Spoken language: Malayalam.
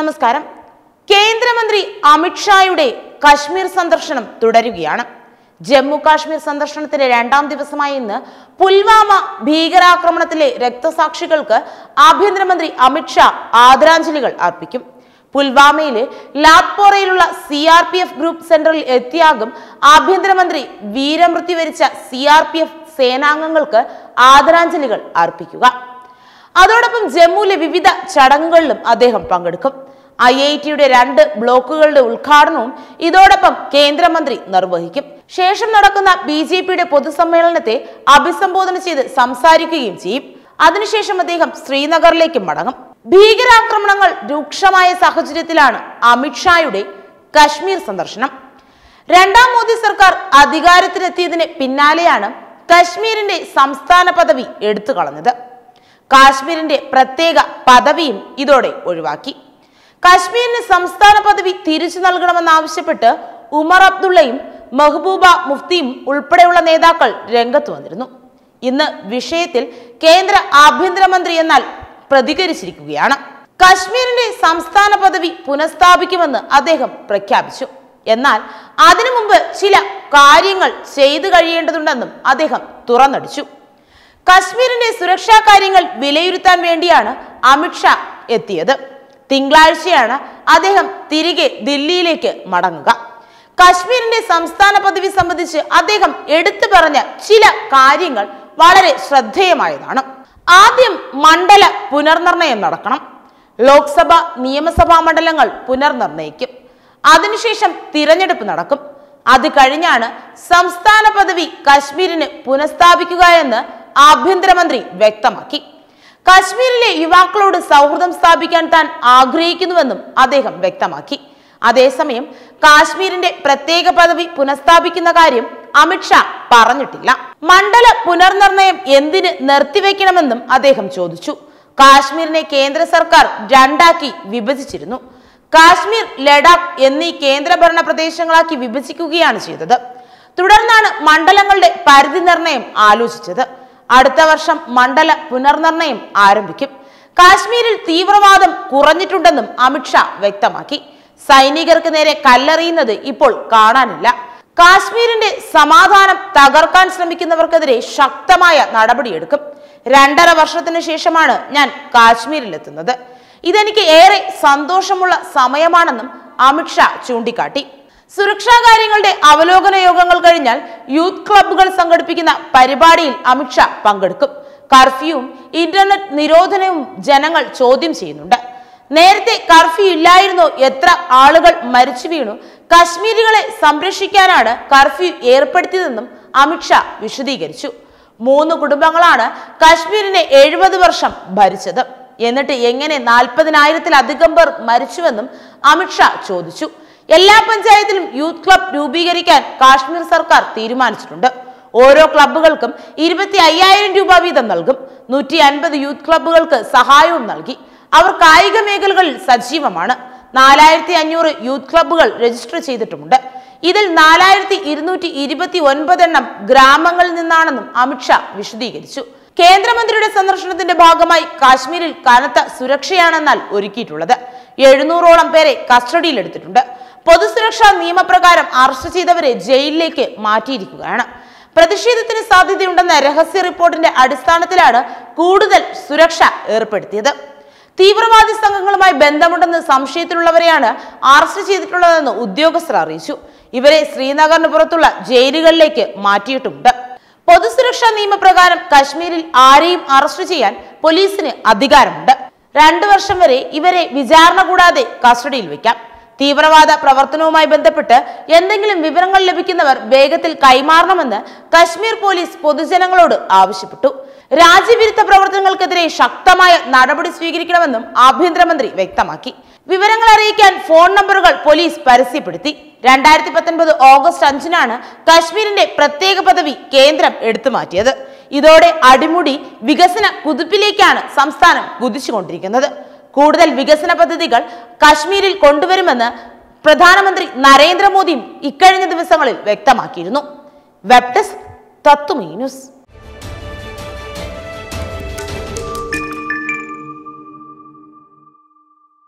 നമസ്കാരം കേന്ദ്രമന്ത്രി അമിത്ഷായുടെ കശ്മീർ സന്ദർശനം തുടരുകയാണ് ജമ്മു കാശ്മീർ സന്ദർശനത്തിന്റെ രണ്ടാം ദിവസമായ ഇന്ന് പുൽവാമ ഭീകരാക്രമണത്തിലെ രക്തസാക്ഷികൾക്ക് ആഭ്യന്തരമന്ത്രി അമിത്ഷാ ആദരാഞ്ജലികൾ അർപ്പിക്കും പുൽവാമയിലെ ലാത്പോറയിലുള്ള C R P F group സെന്ററിൽ എത്തിയാകും ആഭ്യന്തരമന്ത്രി വീരമൃത്യു വരിച്ച സി ആർ പി എഫ് സേനാംഗങ്ങൾക്ക് ആദരാഞ്ജലികൾ അർപ്പിക്കുക അതോടൊപ്പം ജമ്മുവിലെ വിവിധ ചടങ്ങുകളിലും അദ്ദേഹം പങ്കെടുക്കും ഐ ഐ ടിയുടെ രണ്ട് ബ്ലോക്കുകളുടെ ഉദ്ഘാടനവും ഇതോടൊപ്പം കേന്ദ്രമന്ത്രി നിർവഹിക്കും ശേഷം നടക്കുന്ന ബി ജെ പിയുടെ പൊതുസമ്മേളനത്തെ അഭിസംബോധന ചെയ്ത് സംസാരിക്കുകയും ചെയ്യും അതിനുശേഷം അദ്ദേഹം ശ്രീനഗറിലേക്ക് മടങ്ങും ഭീകരാക്രമണങ്ങൾ രൂക്ഷമായ സാഹചര്യത്തിലാണ് അമിത്ഷായുടെ കശ്മീർ സന്ദർശനം രണ്ടാം മോദി സർക്കാർ അധികാരത്തിലെത്തിയതിന് പിന്നാലെയാണ് കശ്മീരിന്റെ സംസ്ഥാന പദവി എടുത്തു കളഞ്ഞത് കാശ്മീരിന്റെ പ്രത്യേക പദവിയും ഇതോടെ ഒഴിവാക്കി കാശ്മീരിന് സംസ്ഥാന പദവി തിരിച്ചു നൽകണമെന്നാവശ്യപ്പെട്ട് ഉമർ അബ്ദുള്ളയും മെഹബൂബ മുഫ്തിയും ഉൾപ്പെടെയുള്ള നേതാക്കൾ രംഗത്ത് വന്നിരുന്നു ഇന്ന് വിഷയത്തിൽ കേന്ദ്ര ആഭ്യന്തരമന്ത്രി എന്നാൽ പ്രതികരിച്ചിരിക്കുകയാണ് കശ്മീരിന്റെ സംസ്ഥാന പദവി പുനഃസ്ഥാപിക്കുമെന്ന് അദ്ദേഹം പ്രഖ്യാപിച്ചു എന്നാൽ അതിനു മുമ്പ് ചില കാര്യങ്ങൾ ചെയ്തു കഴിയേണ്ടതുണ്ടെന്നും അദ്ദേഹം തുറന്നടിച്ചു കശ്മീരിന്റെ സുരക്ഷാ കാര്യങ്ങൾ വിലയിരുത്താൻ വേണ്ടിയാണ് അമിത്ഷാ എത്തിയത് തിങ്കളാഴ്ചയാണ് അദ്ദേഹം തിരികെ ദില്ലിയിലേക്ക് മടങ്ങുക കശ്മീരിന്റെ സംസ്ഥാന പദവി സംബന്ധിച്ച് അദ്ദേഹം എടുത്തു പറഞ്ഞ ചില കാര്യങ്ങൾ വളരെ ശ്രദ്ധേയമായതാണ് ആദ്യം മണ്ഡല പുനർനിർണയം നടക്കണം ലോക്സഭ നിയമസഭാ മണ്ഡലങ്ങൾ പുനർനിർണയിക്കും അതിനുശേഷം തിരഞ്ഞെടുപ്പ് നടക്കും അത് കഴിഞ്ഞാണ് സംസ്ഥാന പദവി കശ്മീരിന് പുനഃസ്ഥാപിക്കുക എന്ന് ആഭ്യന്തരമന്ത്രി വ്യക്തമാക്കി കശ്മീരിലെ യുവാക്കളോട് സൗഹൃദം സ്ഥാപിക്കാൻ താൻ ആഗ്രഹിക്കുന്നുവെന്നും അദ്ദേഹം വ്യക്തമാക്കി അതേസമയം കാശ്മീരിന്റെ പ്രത്യേക പദവി പുനഃസ്ഥാപിക്കുന്ന കാര്യം അമിത്ഷാ പറഞ്ഞിട്ടില്ല മണ്ഡല പുനർനിർണയം എന്തിന് നിർത്തിവെക്കണമെന്നും അദ്ദേഹം ചോദിച്ചു കാശ്മീരിനെ കേന്ദ്ര സർക്കാർ രണ്ടാക്കി വിഭജിച്ചിരുന്നു കാശ്മീർ ലഡാക്ക് എന്നീ കേന്ദ്രഭരണ പ്രദേശങ്ങളാക്കി വിഭജിക്കുകയാണ് ചെയ്തത് തുടർന്നാണ് മണ്ഡലങ്ങളുടെ പരിധി നിർണയം ആലോചിച്ചത് അടുത്ത വർഷം മണ്ഡല പുനർനിർണയം ആരംഭിക്കും കാശ്മീരിൽ തീവ്രവാദം കുറഞ്ഞിട്ടുണ്ടെന്നും അമിത്ഷാ വ്യക്തമാക്കി സൈനികർക്ക് നേരെ കല്ലെറിയുന്നത് ഇപ്പോൾ കാണാനില്ല കാശ്മീരിന്റെ സമാധാനം തകർക്കാൻ ശ്രമിക്കുന്നവർക്കെതിരെ ശക്തമായ നടപടിയെടുക്കും രണ്ടര വർഷത്തിന് ശേഷമാണ് ഞാൻ കാശ്മീരിലെത്തുന്നത് ഇതെനിക്ക് ഏറെ സന്തോഷമുള്ള സമയമാണെന്നും അമിത്ഷാ ചൂണ്ടിക്കാട്ടി സുരക്ഷാ കാര്യങ്ങളുടെ അവലോകന യോഗങ്ങൾ കഴിഞ്ഞാൽ യൂത്ത് ക്ലബ്ബുകൾ സംഘടിപ്പിക്കുന്ന പരിപാടിയിൽ അമിത്ഷാ പങ്കെടുക്കും കർഫ്യൂവും ഇന്റർനെറ്റ് നിരോധനവും ജനങ്ങൾ ചോദ്യം ചെയ്യുന്നുണ്ട് നേരത്തെ കർഫ്യൂ ഇല്ലായിരുന്നോ എത്ര ആളുകൾ മരിച്ചു വീണു കശ്മീരികളെ സംരക്ഷിക്കാനാണ് കർഫ്യൂ ഏർപ്പെടുത്തിയതെന്നും അമിത്ഷാ വിശദീകരിച്ചു മൂന്ന് കുടുംബങ്ങളാണ് കശ്മീരിനെ എഴുപത് വർഷം ഭരിച്ചത് എന്നിട്ട് എങ്ങനെ നാൽപ്പതിനായിരത്തിലധികം പേർ മരിച്ചുവെന്നും അമിത്ഷാ ചോദിച്ചു എല്ലാ പഞ്ചായത്തിലും യൂത്ത് ക്ലബ് രൂപീകരിക്കാൻ കാശ്മീർ സർക്കാർ തീരുമാനിച്ചിട്ടുണ്ട് ഓരോ ക്ലബ്ബുകൾക്കും ഇരുപത്തി അയ്യായിരം രൂപ വീതം നൽകും നൂറ്റി അൻപത് യൂത്ത് ക്ലബ്ബുകൾക്ക് സഹായവും നൽകി അവർ കായിക മേഖലകളിൽ സജീവമാണ് നാലായിരത്തി അഞ്ഞൂറ് യൂത്ത് ക്ലബ്ബുകൾ രജിസ്റ്റർ ചെയ്തിട്ടുമുണ്ട് ഇതിൽ നാലായിരത്തി ഇരുന്നൂറ്റി ഇരുപത്തി ഒൻപത് എണ്ണം ഗ്രാമങ്ങളിൽ നിന്നാണെന്നും അമിത്ഷാ വിശദീകരിച്ചു കേന്ദ്രമന്ത്രിയുടെ സന്ദർശനത്തിന്റെ ഭാഗമായി കാശ്മീരിൽ കനത്ത സുരക്ഷയാണെന്നാൽ ഒരുക്കിയിട്ടുള്ളത് എഴുന്നൂറോളം പേരെ കസ്റ്റഡിയിലെടുത്തിട്ടുണ്ട് പൊതുസുരക്ഷാ നിയമപ്രകാരം അറസ്റ്റ് ചെയ്തവരെ ജയിലിലേക്ക് മാറ്റിയിരിക്കുകയാണ് പ്രതിഷേധത്തിന് സാധ്യതയുണ്ടെന്ന രഹസ്യ റിപ്പോർട്ടിന്റെ അടിസ്ഥാനത്തിലാണ് കൂടുതൽ സുരക്ഷ ഏർപ്പെടുത്തിയത് തീവ്രവാദി സംഘങ്ങളുമായി ബന്ധമുണ്ടെന്ന് സംശയത്തിലുള്ളവരെയാണ് അറസ്റ്റ് ചെയ്തിട്ടുള്ളതെന്ന് ഉദ്യോഗസ്ഥർ അറിയിച്ചു ഇവരെ ശ്രീനഗറിന് പുറത്തുള്ള ജയിലുകളിലേക്ക് മാറ്റിയിട്ടുമുണ്ട് പൊതുസുരക്ഷാ നിയമപ്രകാരം കശ്മീരിൽ ആരെയും അറസ്റ്റ് ചെയ്യാൻ പോലീസിന് അധികാരമുണ്ട് രണ്ടു വർഷം വരെ ഇവരെ വിചാരണ കൂടാതെ കസ്റ്റഡിയിൽ വയ്ക്കാം തീവ്രവാദ പ്രവർത്തനവുമായി ബന്ധപ്പെട്ട് എന്തെങ്കിലും വിവരങ്ങൾ ലഭിക്കുന്നവർ വേഗത്തിൽ കൈമാറണമെന്ന് കശ്മീർ പോലീസ് പൊതുജനങ്ങളോട് ആവശ്യപ്പെട്ടു രാജ്യവിരുദ്ധ പ്രവർത്തനങ്ങൾക്കെതിരെ ശക്തമായ നടപടി സ്വീകരിക്കണമെന്നും ആഭ്യന്തരമന്ത്രി വ്യക്തമാക്കി വിവരങ്ങൾ അറിയിക്കാൻ ഫോൺ നമ്പറുകൾ പോലീസ് പരസ്യപ്പെടുത്തി രണ്ടായിരത്തി പത്തൊൻപത് ഓഗസ്റ്റ് അഞ്ചിനാണ് കശ്മീരിന്റെ പ്രത്യേക പദവി കേന്ദ്രം എടുത്തു മാറ്റിയത് ഇതോടെ അടിമുടി വികസന കുതിപ്പിലേക്കാണ് സംസ്ഥാനം കുതിച്ചുകൊണ്ടിരിക്കുന്നത് കൂടുതൽ വികസന പദ്ധതികൾ കശ്മീരിൽ കൊണ്ടുവരുമെന്ന് പ്രധാനമന്ത്രി നരേന്ദ്രമോദിയും ഇക്കഴിഞ്ഞ ദിവസങ്ങളിൽ വ്യക്തമാക്കിയിരുന്നു വെബ് ഡെസ്ക് തത്തുമീ ന്യൂസ്